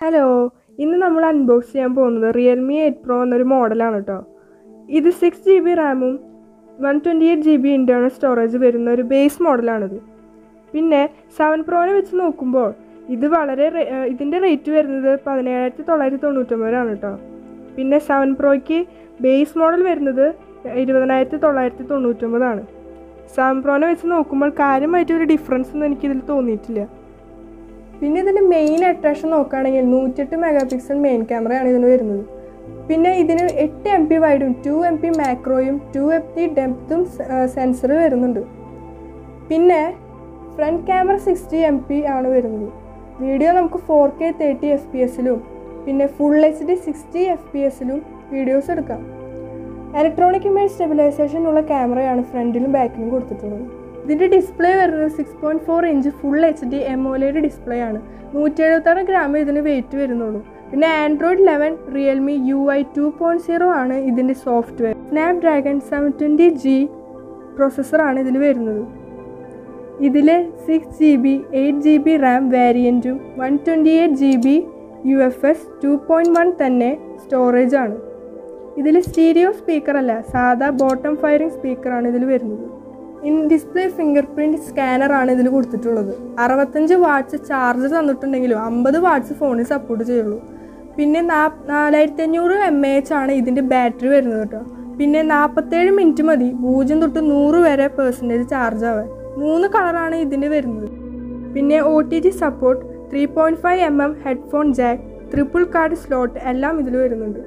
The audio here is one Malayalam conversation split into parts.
ഹലോ ഇന്ന് നമ്മൾ അൺബോക്സ് ചെയ്യാൻ പോകുന്നത് റിയൽമി എയ്റ്റ് പ്രോ എന്നൊരു മോഡലാണ് കേട്ടോ ഇത് സിക്സ് ജി ബി റാമും one twenty eight G B internal storage വരുന്ന ഒരു ബേസ് മോഡലാണിത് പിന്നെ സെവൻ പ്രോനെ വെച്ച് നോക്കുമ്പോൾ ഇത് വളരെ റേ- ഏഹ് ഇതിൻ്റെ റേറ്റ് വരുന്നത് പതിനേഴായിരത്തി തൊള്ളായിരത്തി തൊണ്ണൂറ്റൊമ്പതിനാണ് കേട്ടോ പിന്നെ സെവൻ പ്രോയ്ക്ക് ബേസ് മോഡൽ വരുന്നത് ഇരുപതിനായിരത്തി തൊള്ളായിരത്തി തൊണ്ണൂറ്റൊമ്പതാണ് സെവൻ പ്രോനെ വെച്ച് നോക്കുമ്പോൾ കാര്യമായിട്ട് ഒരു ഡിഫറൻസ് ഒന്നും എനിക്കിതിൽ തോന്നിയിട്ടില്ല പിന്നെ ഇതിൻ്റെ മെയിൻ അട്രാക്ഷൻ നോക്കുകയാണെങ്കിൽ നൂറ്റെട്ട് മെഗാ പിക്സൽ മെയിൻ ക്യാമറയാണ് ഇതിന് വരുന്നത് പിന്നെ ഇതിന് എട്ട് എം പി വൈഡും ടു എം പി മാക്രോയും ടു എം പി ഡെപ്തും സെൻസർ വരുന്നുണ്ട് പിന്നെ front camera sixty M P ആണ് വരുന്നത് വീഡിയോ നമുക്ക് four K thirty F P എസിലും പിന്നെ full H D sixty F P എസിലും വീഡിയോസ് എടുക്കാം ഇലക്ട്രോണിക് ഇമേജ് സ്റ്റെബിലൈസേഷൻ ഉള്ള ക്യാമറയാണ് ഫ്രണ്ടിലും ബാക്കിലും കൊടുത്തിട്ടുള്ളത് ഇതിൻ്റെ ഡിസ്പ്ലേ വരുന്നത് six point four inch full H D എമോലയുടെ ഡിസ്പ്ലേ ആണ് നൂറ്റി എഴുപത്താറ് ഗ്രാമേ ഇതിന് വെയിറ്റ് വരുന്നുള്ളൂ പിന്നെ Android eleven Realme U I two point zero ആണ് ഇതിൻ്റെ software Snapdragon seven twenty G പ്രോസസ്സറാണ് ഇതിൽ വരുന്നത് ഇതിൽ six G B eight G B RAM വേരിയൻറ്റും one twenty eight G B U F S two point one തന്നെ സ്റ്റോറേജ് ആണ് ഇതിൽ സ്റ്റീരിയോ സ്പീക്കർ അല്ല സാധാ ബോട്ടം ഫയറിംഗ് സ്പീക്കറാണ് ഇതിൽ വരുന്നത് ഇൻ ഡിസ്പ്ലേ ഫിംഗർ പ്രിൻറ്റ് സ്കാനറാണ് ഇതിൽ കൊടുത്തിട്ടുള്ളത് അറുപത്തഞ്ച് വാട്ട്സ് ചാർജ് തന്നിട്ടുണ്ടെങ്കിലും അമ്പത് വാട്ട്സ് ഫോണിൽ സപ്പോർട്ട് ചെയ്യുള്ളൂ പിന്നെ നാ നാലായിരത്തി അഞ്ഞൂറ് എം എ എച്ച് ആണ് ഇതിൻ്റെ ബാറ്ററി വരുന്നത് കേട്ടോ പിന്നെ നാൽപ്പത്തേഴ് മിനിറ്റ് മതി പൂജ്യം തൊട്ട് നൂറ് വരെ പെർസെൻറ്റേജ് ചാർജ് ആവാൻ മൂന്ന് കളറാണ് ഇതിൻ്റെ വരുന്നത് പിന്നെ O T G support three point five M M headphone jack triple card slot എല്ലാം ഇതിൽ വരുന്നുണ്ട്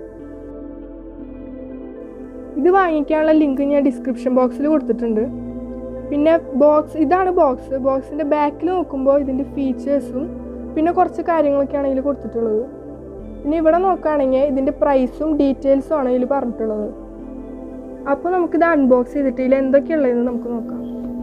ഇത് വാങ്ങിക്കാനുള്ള ലിങ്ക് ഞാൻ ഡിസ്ക്രിപ്ഷൻ ബോക്സിൽ കൊടുത്തിട്ടുണ്ട് പിന്നെ ബോക്സ് ഇതാണ് ബോക്സ് ബോക്സിൻ്റെ ബാക്കിൽ നോക്കുമ്പോൾ ഇതിൻ്റെ ഫീച്ചേഴ്സും പിന്നെ കുറച്ച് കാര്യങ്ങളൊക്കെയാണ് ഇതിൽ കൊടുത്തിട്ടുള്ളത് പിന്നെ ഇവിടെ നോക്കുകയാണെങ്കിൽ ഇതിൻ്റെ പ്രൈസും ഡീറ്റെയിൽസും ആണ് ഇതിൽ പറഞ്ഞിട്ടുള്ളത് അപ്പോൾ നമുക്കിത് അൺബോക്സ് ചെയ്തിട്ട് ഇതിൽ എന്തൊക്കെയുള്ളതെന്ന് നമുക്ക് നോക്കാം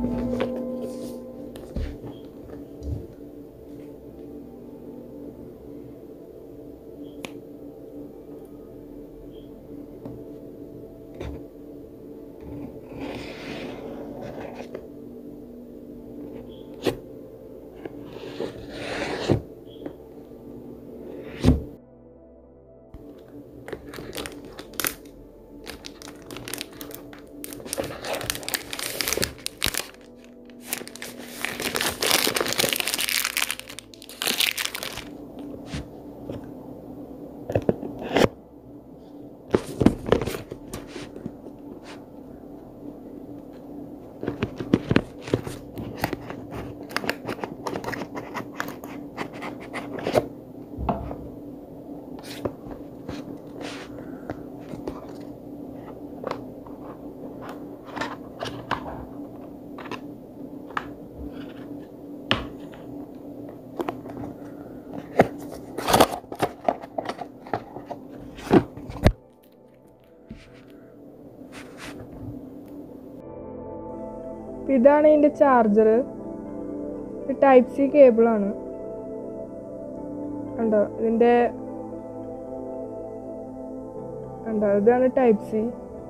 അപ്പൊ ഇതാണ് ഇതിൻ്റെ ചാർജർ ഇത് ടൈപ്പ് സി കേബിളാണ് കണ്ടോ ഇതിൻ്റെ കണ്ടോ ഇതാണ് ടൈപ്പ് സി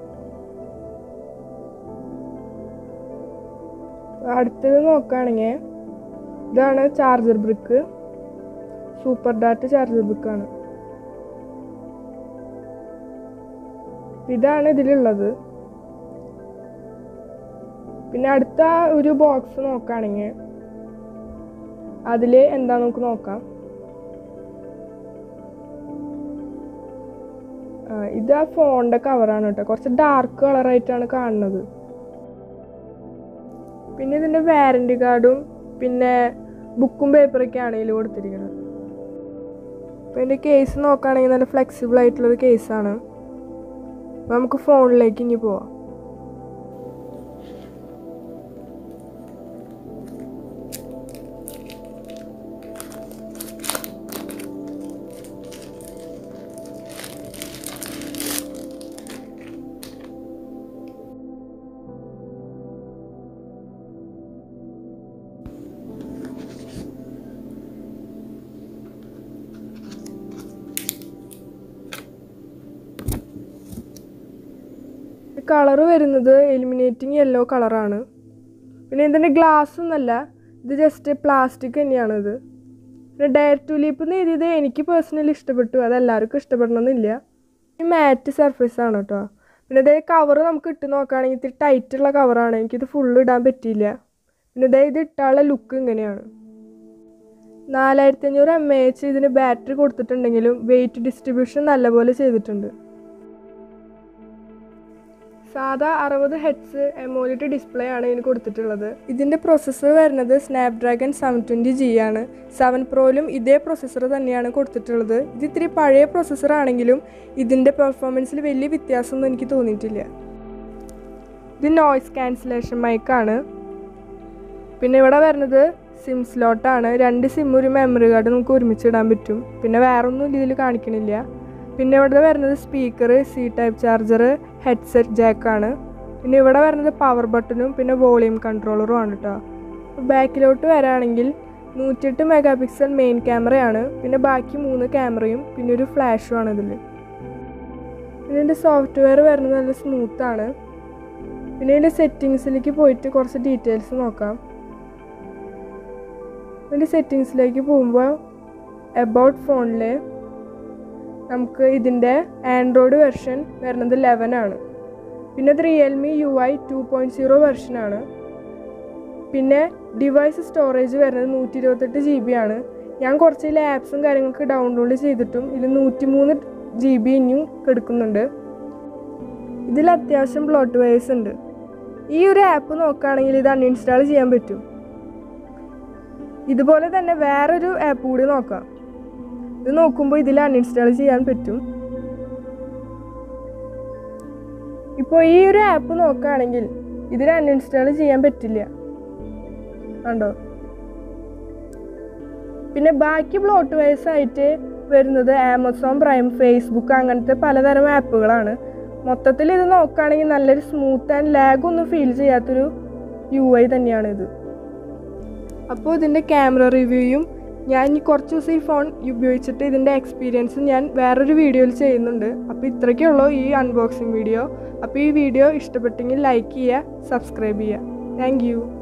അടുത്തത് നോക്കുകയാണെങ്കിൽ ഇതാണ് charger brick super data charger ബ്രിക്കാണ് ഇതാണ് ഇതിലുള്ളത് പിന്നെ അടുത്ത ഒരു ബോക്സ് നോക്കുകയാണെങ്കിൽ അതിൽ എന്താ നമുക്ക് നോക്കാം ആ, ഇത് ആ ഫോണിൻ്റെ കവറാണ് കേട്ടോ കുറച്ച് ഡാർക്ക് കളറായിട്ടാണ് കാണുന്നത് പിന്നെ ഇതിൻ്റെ വാറൻറ്റി കാർഡും പിന്നെ ബുക്കും പേപ്പറൊക്കെയാണ് ഇതിൽ കൊടുത്തിരിക്കുന്നത് അപ്പോൾ ഇതിൻ്റെ കേസ് നോക്കുകയാണെങ്കിൽ നല്ല ഫ്ലെക്സിബിൾ ആയിട്ടുള്ളൊരു കേസാണ് അപ്പോൾ നമുക്ക് ഫോണിലേക്ക് ഇനി പോവാം കളറ് വരുന്നത് എലിമിനേറ്റിംഗ് യെല്ലോ കളറാണ് പിന്നെ ഇതിൻ്റെ ഗ്ലാസ് ഒന്നല്ല ഇത് ജസ്റ്റ് പ്ലാസ്റ്റിക് തന്നെയാണിത് പിന്നെ ഡയർ ടു ലീപ്പ് എന്ന് എഴുതിയത് എനിക്ക് പേഴ്സണലി ഇഷ്ടപ്പെട്ടു അത് എല്ലാവർക്കും ഇഷ്ടപ്പെടണമെന്നില്ല ഈ മാറ്റ് സർഫേസ് ആണ് കേട്ടോ പിന്നെ ഇതേ കവർ നമുക്ക് ഇട്ട് നോക്കുകയാണെങ്കിൽ ഇത്തിരി ടൈറ്റുള്ള കവറാണ് എനിക്കിത് ഫുള്ള് ഇടാൻ പറ്റിയില്ല പിന്നെ ഇതേ ഇത് ഇട്ടാനുള്ള ലുക്ക് ഇങ്ങനെയാണ് നാലായിരത്തി അഞ്ഞൂറ് എം എ എച്ച് ഇതിന് ബാറ്ററി കൊടുത്തിട്ടുണ്ടെങ്കിലും വെയിറ്റ് ഡിസ്ട്രിബ്യൂഷൻ നല്ലപോലെ ചെയ്തിട്ടുണ്ട് സാധാ അറുപത് ഹെഡ്സ് എമോലിറ്റ് ഡിസ്പ്ലേ ആണ് ഇതിന് കൊടുത്തിട്ടുള്ളത് ഇതിൻ്റെ പ്രൊസസ്സർ വരുന്നത് സ്നാപ്ഡ്രാഗൺ സെവൻ ട്വൻറ്റി ജി ആണ് സെവൻ പ്രോയിലും ഇതേ പ്രൊസസ്സർ തന്നെയാണ് കൊടുത്തിട്ടുള്ളത് ഇത് ഇത്തിരി പഴയ പ്രൊസസ്സർ ആണെങ്കിലും ഇതിൻ്റെ പെർഫോമൻസിൽ വലിയ വ്യത്യാസമൊന്നും എനിക്ക് തോന്നിയിട്ടില്ല ഇത് നോയ്സ് ക്യാൻസലേഷൻ മൈക്കാണ് പിന്നെ ഇവിടെ വരുന്നത് സിം സ്ലോട്ടാണ് രണ്ട് സിം ഒരു മെമ്മറി കാർഡ് നമുക്ക് ഒരുമിച്ച് ഇടാൻ പറ്റും പിന്നെ വേറെ ഒന്നും ഇതിൽ കാണിക്കണില്ല പിന്നെ ഇവിടെ വരുന്നത് speaker C type charger headset ജാക്കാണ് പിന്നെ ഇവിടെ വരുന്നത് പവർ ബട്ടണും പിന്നെ വോളിയം കൺട്രോളറും ആണ് കേട്ടോ ബാക്കിലോട്ട് വരാണെങ്കിൽ നൂറ്റിയെട്ട് മെഗാ പിക്സൽ മെയിൻ ക്യാമറയാണ് പിന്നെ ബാക്കി മൂന്ന് ക്യാമറയും പിന്നെ ഒരു ഫ്ലാഷും ആണ് ഇതിൽ പിന്നെ ഇതിൻ്റെ സോഫ്റ്റ്വെയർ വരുന്നത് നല്ല സ്മൂത്താണ് പിന്നെ ഇതിൻ്റെ സെറ്റിങ്സിലേക്ക് പോയിട്ട് കുറച്ച് ഡീറ്റെയിൽസ് നോക്കാം ഇതിൻ്റെ സെറ്റിങ്സിലേക്ക് പോകുമ്പോൾ എബൌട്ട് ഫോണിൽ നമുക്ക് ഇതിൻ്റെ ആൻഡ്രോയിഡ് വെർഷൻ വരുന്നത് ലെവൻ ആണ് പിന്നെ ഇത് Realme U I two point zero വെർഷനാണ് പിന്നെ ഡിവൈസ് സ്റ്റോറേജ് വരുന്നത് നൂറ്റി ഇരുപത്തെട്ട് ജി ബി ആണ് ഞാൻ കുറച്ച് ഇതിൽ ആപ്സും കാര്യങ്ങളൊക്കെ ഡൗൺലോഡ് ചെയ്തിട്ടും ഇതിൽ നൂറ്റി മൂന്ന് ജി ബി ഇനിയും എടുക്കുന്നുണ്ട് ഇതിൽ അത്യാവശ്യം ബ്ലോട്ട് വയേഴ്സ് ഉണ്ട് ഈ ഒരു ആപ്പ് നോക്കുകയാണെങ്കിൽ ഇത് അൺഇൻസ്റ്റാൾ ചെയ്യാൻ പറ്റും ഇതുപോലെ തന്നെ വേറൊരു ആപ്പ് കൂടി നോക്കാം ഇത് നോക്കുമ്പോൾ ഇതിൽ അൺഇൻസ്റ്റാൾ ചെയ്യാൻ പറ്റും ഇപ്പോൾ ഈ ഒരു ആപ്പ് നോക്കുകയാണെങ്കിൽ ഇതിൽ അൺഇൻസ്റ്റാൾ ചെയ്യാൻ പറ്റില്ല കണ്ടോ പിന്നെ ബാക്കി ബ്ലോട്ട് വൈസ് ആയിട്ട് വരുന്നത് ആമസോൺ പ്രൈം ഫേസ്ബുക്ക് അങ്ങനത്തെ പലതരം ആപ്പുകളാണ് മൊത്തത്തിൽ ഇത് നോക്കുകയാണെങ്കിൽ നല്ലൊരു സ്മൂത്ത് ആൻഡ് ലാഗ് ഒന്നും ഫീൽ ചെയ്യാത്തൊരു യു ഐ തന്നെയാണ് ഇത് അപ്പോൾ ഇതിൻ്റെ ക്യാമറ റിവ്യൂയും ഞാൻ ഇനി കുറച്ച് ദിവസം ഈ ഫോൺ ഉപയോഗിച്ചിട്ട് ഇതിൻ്റെ എക്സ്പീരിയൻസ് ഞാൻ വേറൊരു വീഡിയോയിൽ ചെയ്യുന്നുണ്ട് അപ്പോൾ ഇത്രയ്ക്കേ ഉള്ളൂ ഈ അൺബോക്സിങ് വീഡിയോ അപ്പോൾ ഈ വീഡിയോ ഇഷ്ടപ്പെട്ടെങ്കിൽ ലൈക്ക് ചെയ്യുക സബ്സ്ക്രൈബ് ചെയ്യുക താങ്ക്